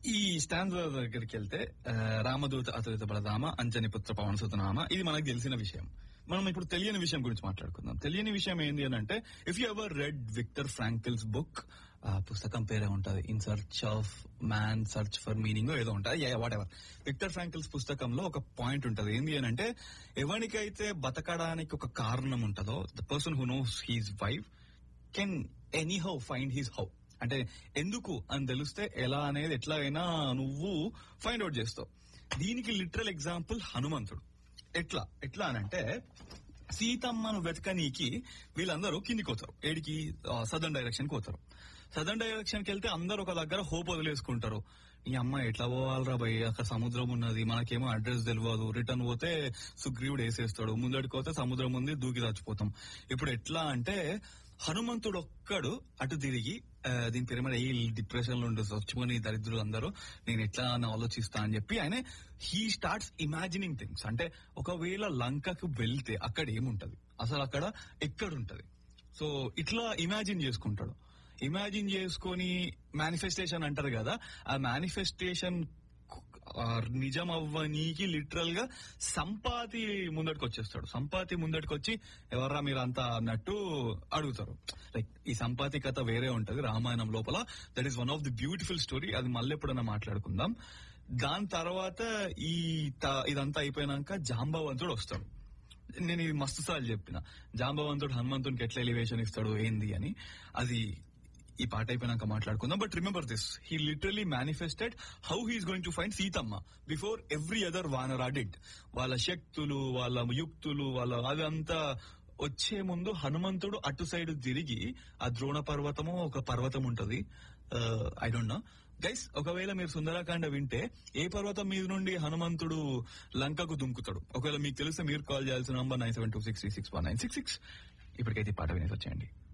ఈ స్టాండ్ దగ్గరికి వెళ్తే ఆ, రామదూత అతులిత బలధామ అంజని పుత్ర పవన సుతనామ ఇది మనకు తెలిసిన విషయం మనం ఇప్పుడు తెలియని విషయం గురించి మాట్లాడుకుందాం తెలియని విషయం ఏంటి అని అంటే if you ever read Viktor Frankl's book ఆ పుస్తకం పేరే ఉంటది in search of man search for meaning ఏదో ఉంటది వాట్ ఎవర్ విక్టర్ ఫ్రాంకిల్స్ పుస్తకంలో ఒక పాయింట్ ఉంటది ఏంటి అని అంటే ఎవరికైతే బతకడానికి ఒక కారణం ఉంటుందో the person who knows his wife can anyhow find his how అంటే ఎందుకు అని తెలిస్తే ఎలా అనేది ఎట్లాగైనా నువ్వు ఫైండ్ అవుట్ చేస్తావు దీనికి లిటరల్ ఎగ్జాంపుల్ హనుమంతుడు ఎట్లా ఎట్లా అనంటే సీతమ్మను వెతకనీకి వీళ్ళందరూ కిందికి పోతారు ఏడికి సదర్న్ డైరెక్షన్ కి పోతారు సదర్న్ డైరెక్షన్ కి వెళ్తే అందరు ఒక దగ్గర హోప్ వదిలేసుకుంటారు ఈ అమ్మ ఎట్లా పోవాలరా భయ్ అక్కడ సముద్రం ఉన్నది మనకేమో అడ్రస్ తెలియదు రిటర్న్ పోతే సుగ్రీవుడు వేసేస్తాడు ముందడికి పోతే సముద్రం ఉంది దూకి చచ్చిపోతాం ఇప్పుడు ఎట్లా అంటే హనుమంతుడు ఒక్కడు అటు తిరిగి ఆ, దీని పేరు మీద ఏ డిప్రెషన్ లో ఉండే చచ్చిపోని దరిద్రులు అందరూ నేను ఎట్లా అని ఆలోచిస్తా అని చెప్పి ఆయన హీ స్టార్ట్స్ ఇమాజినింగ్ థింగ్స్ అంటే ఒకవేళ లంకకు వెళ్తే అక్కడ ఏముంటది అసలు అక్కడ ఎక్కడుంటది సో ఇట్లా ఇమాజిన్ చేసుకుంటాడు ఇమాజిన్ చేసుకొని మేనిఫెస్టేషన్ అంటారు కదా ఆ మేనిఫెస్టేషన్ నిజం అవ్వనీకి లిటరల్ గా సంపాతి ముందటికి వచ్చేస్తాడు సంపాతి ముందటికి వచ్చి ఎవర్రా మీరు అంతా అన్నట్టు అడుగుతారు లైక్ ఈ సంపాతి కథ వేరే ఉంటది రామాయణం లోపల that is one of the beautiful story అది మళ్ళీ ఎప్పుడైనా మాట్లాడుకుందాం దాని తర్వాత ఈ త- ఇదంతా అయిపోయినాక జాంబవంతుడు వస్తాడు నేను ఇది మస్తు సార్లు చెప్పిన జాంబవంతుడు హనుమంతునికి ఎట్లా ఎలివేషన్ ఇస్తాడు ఏంది అని అది ఈ పాట అయిపోయినాక మాట్లాడుకుందాం but remember this he literally manifested how he's going to find Sitamma before every other vanara did వాళ్ళ శక్తులు వాళ్ళ యుక్తులు వాళ్ళ అదంతా వచ్చే ముందు హనుమంతుడు అటు సైడ్ తిరిగి ఆ ద్రోణ పర్వతము ఒక పర్వతం ఉంటది ఐ డోంట్ నో గైస్ ఒకవేళ మీరు సుందరాకాండ వింటే ఏ పర్వతం మీద నుండి హనుమంతుడు లంకకు దుంకుతాడు ఒకవేళ మీకు తెలిస్తే మీరు కాల్ చేయాల్సిన number nine seven two six six one nine six six ఇప్పటికైతే ఈ పాట వినేసి వచ్చేయండి